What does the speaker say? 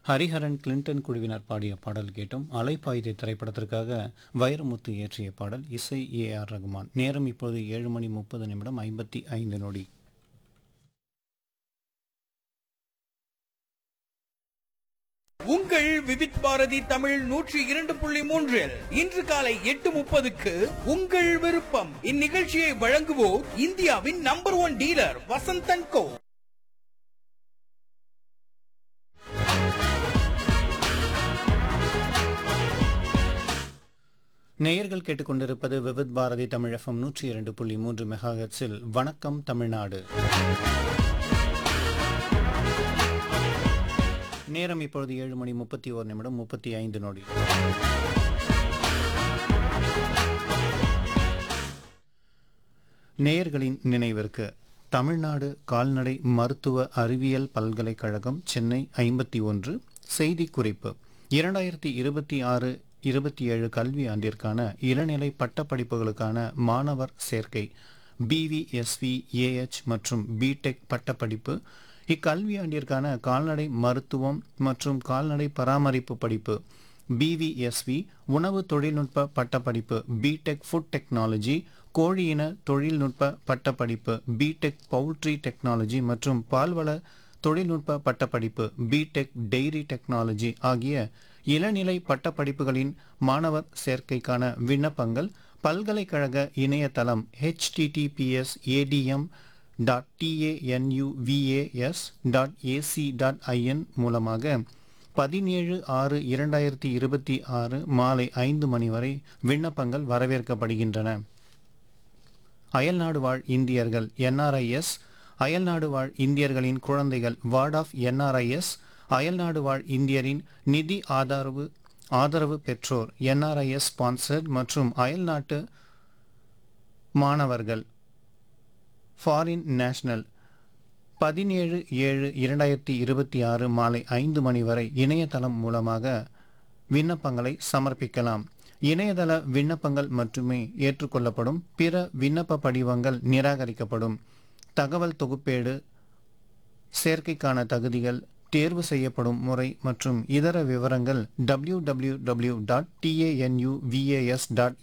Hariharan Clinton குழுவினர் பாடிய பாடல் கேட்டும் அலைப்பாயுதை திரைப்படத்திற்காக வைரமுத்து இயற்றிய பாடல் இசை ஏ ஆர் ரகுமான் நேரம் இப்போது ஏழு மணி முப்பது நிமிடம் ஐம்பத்தி ஐந்து நொடி உங்கள் விவித் பாரதி தமிழ் நூற்றி இரண்டு புள்ளி மூன்றில் இன்று காலை எட்டு முப்பதுக்கு உங்கள் விருப்பம் இந்நிகழ்ச்சியை வழங்குவோர் இந்தியாவின் number one dealer Vasanthan co நேயர்கள் கேட்டுக்கொண்டிருப்பது விவித் பாரதி தமிழ் எஃப்எம் நூற்றி இரண்டு புள்ளி மூன்று மெகாஹெட்ஸில் வணக்கம் தமிழ்நாடு நேரம் இப்பொழுது ஏழு மணி முப்பத்தி ஓர் நிமிடம் முப்பத்தி ஐந்து நொடி நேயர்களின் நினைவிற்கு தமிழ்நாடு கால்நடை மருத்துவ அறிவியல் பல்கலைக்கழகம் சென்னை ஐம்பத்தி ஒன்று செய்திக்குறிப்பு இரண்டாயிரத்தி இருபத்தி ஆறு இருபத்தி ஏழு கல்வி ஆண்டிற்கான இளநிலை பட்டப்படிப்புகளுக்கான மாணவர் சேர்க்கை பிவிஎஸ்வி ஏஎச் மற்றும் பிடெக் பட்டப்படிப்பு இக்கல்வி ஆண்டிற்கான கால்நடை மருத்துவம் மற்றும் கால்நடை பராமரிப்பு படிப்பு பிவிஎஸ்வி உணவு தொழில்நுட்ப பட்டப்படிப்பு பிடெக் ஃபுட் டெக்னாலஜி கோழியின தொழில்நுட்ப பட்டப்படிப்பு பிடெக் பவுல்ட்ரி டெக்னாலஜி மற்றும் பால்வள தொழில்நுட்ப பட்டப்படிப்பு பிடெக் டெய்ரி டெக்னாலஜி ஆகிய இளநிலை பட்டப்படிப்புகளின் மாணவர் சேர்க்கைக்கான விண்ணப்பங்கள் பல்கலைக்கழக இணையதளம் https ADM dot TANUVAS dot AC dot IN மூலமாக பதினேழு ஆறு இரண்டாயிரத்தி இருபத்தி ஆறு மாலை ஐந்து மணி வரை விண்ணப்பங்கள் வரவேற்கப்படுகின்றன அயல்நாடு வாழ் இந்தியர்கள் என்ஆர்ஐஎஸ் அயல்நாடு வாழ் இந்தியர்களின் குழந்தைகள் வார்ட் ஆஃப் என்ஆர்ஐஎஸ் அயல்நாடு வாழ் இந்தியரின் நிதி ஆதரவு ஆதரவு பெற்றோர் என்ஆர்ஐஎஸ் ஸ்பான்சர்ட் மற்றும் அயல்நாட்டு மாணவர்கள் ஃபாரின் நேஷனல் பதினேழு ஏழு இரண்டாயிரத்தி இருபத்தி ஆறு மாலை ஐந்து மணி வரை இணையதளம் மூலமாக விண்ணப்பங்களை சமர்ப்பிக்கலாம் இணையதள விண்ணப்பங்கள் மட்டுமே ஏற்றுக்கொள்ளப்படும் பிற விண்ணப்ப படிவங்கள் நிராகரிக்கப்படும் தகவல் தொகுப்பேடு சேர்க்கைக்கான தகுதிகள் தேர்வு செய்யப்படும் முறை மற்றும் இதர விவரங்கள் www.tanuvas.ac.in டாட்